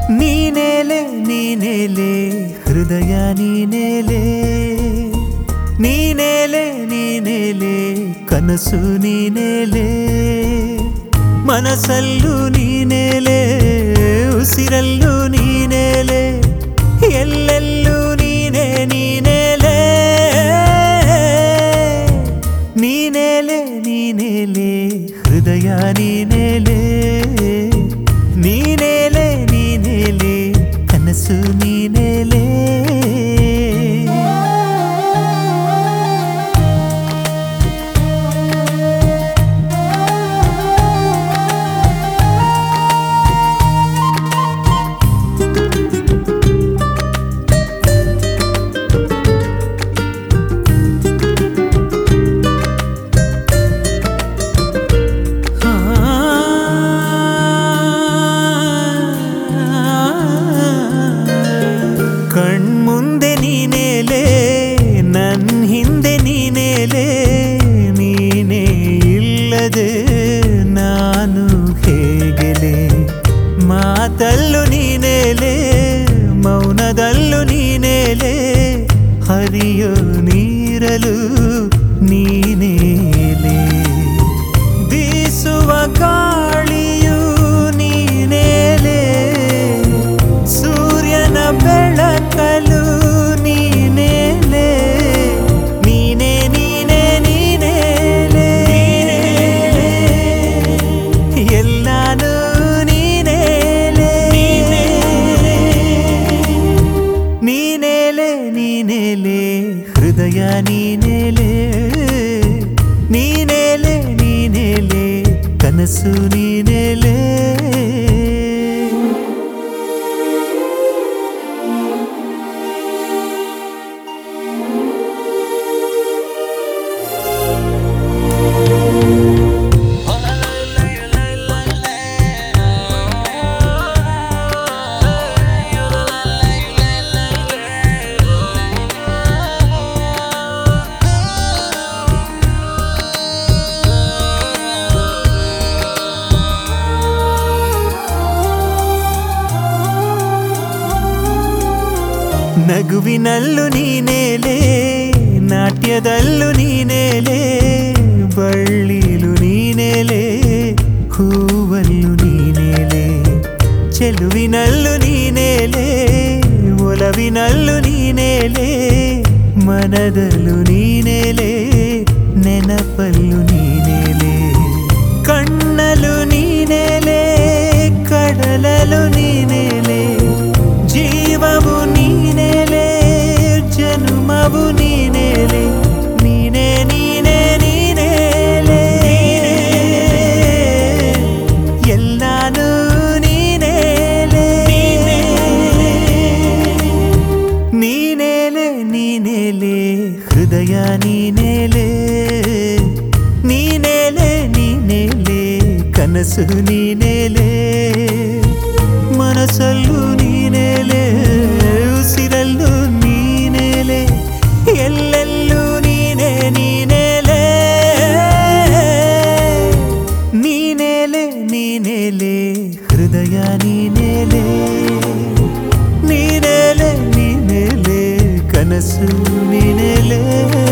ನೀನೇಲೆ ನೀನೇಲೆ ಹೃದಯ ನೀನೇಲೆ ನೀನೇಲೆ ನೀನೇಲೆ ಕನಸು ನೀನೇಲೆ ಮನಸ್ಸಲ್ಲೂ ನೀನೇಲೆ ಉಸಿರಲ್ಲೂ ನೀನೇಲೆ ಎಲ್ಲೆಲ್ಲೂ ನೀನೇ ನೀನೇಲೆ ನೀನೇಲೆ ನೀನೇಲೆ ಹೃದಯ ನೀನೇಲೆ ನೀನೇಲೆ ನೀನೇಲೆ ಕನಸು ನೀನೇಲೆ ಕಣ್ಮುಂದೆ ನೀನೇಲೆ ನನ್ ಹಿಂದೆ ನೀನೇಲೆ ನೀನೇ ಇಲ್ಲದೆ ನಾನು ಹೇಗೆಲೆ ಮಾತಲ್ಲೂ ನೀನೇಲೆ ಮೌನದಲ್ಲೂ ನೀನೇಲೆ ಹರಿಯೋ ನೀರಲು ನೀನೇಲೆ ಬೀಸುವ ಗಾಳಿಯು ನೀನೇಲೆ ಸೂರ್ಯನ ಬೆಳಕಲು ನೀನೇಲೆ ನೀನೇ ನೀನೇ ನೀನೇಲೆ ಎಲ್ಲಾನು ನೀನೇಲೆ ನೀನೇಲೆ ನೀನೇಲೆ ಹೃದಯ ನೀನೇಲೆ ನೀನೇಲೆ ನೀನೇಲೆ ಕನಸು ನೀನೇಲೆ ನಗುವಿನಲ್ಲೂ ನೀನೇಲೆ ನಾಟ್ಯದಲ್ಲೂ ನೀನೇಲೆ ಬಳ್ಳಿಲು ನೀನೇಲೆ ಹೂವಲ್ಲೂ ನೀನೇಲೆ ಚೆಲುವಿನಲ್ಲೂ ನೀನೇಲೆ ಒಲವಿನಲ್ಲೂ ನೀನೇಲೆ ಮನದಲ್ಲೂ ನೀನೇಲೆ ನೆನಪಲ್ಲೂ ನೀನೇಲೆ ಕಣ್ಣಲು ನೀನೇಲೆ ಕಡಲಲು ನೀನೇಲೆ ಜೀವವು ನೀನೇಲೆ ಜನ್ಮವು ನೀನೇಲೆ ನೀನೇ ನೀನೇ ನೀನೇಲೆ ಎಲ್ಲಾನು ನೀನೇಲೆ ನೀನೇಲೆ ನೀನೇಲೆ ಹೃದಯ ನೀನೇಲೆ ನೀನೇಲೆ ನೀನೇಲೆ ಕನಸು ನೀನೇಲೆ ಮನಸ್ಸಲ್ಲೂ ನೀನೇಲೆ ಉಸಿರಲ್ಲೂ ನೀನೇಲೆ ಎಲ್ಲೆಲ್ಲೂ ನೀನೇ ನೀನೇಲೆ ನೀನೇಲೆ ನೀನೇಲೆ ಹೃದಯ ನೀನೇಲೆ ನೀನೇಲೆ ನೀನೇಲೆ ಕನಸು ನೀನೇಲೆ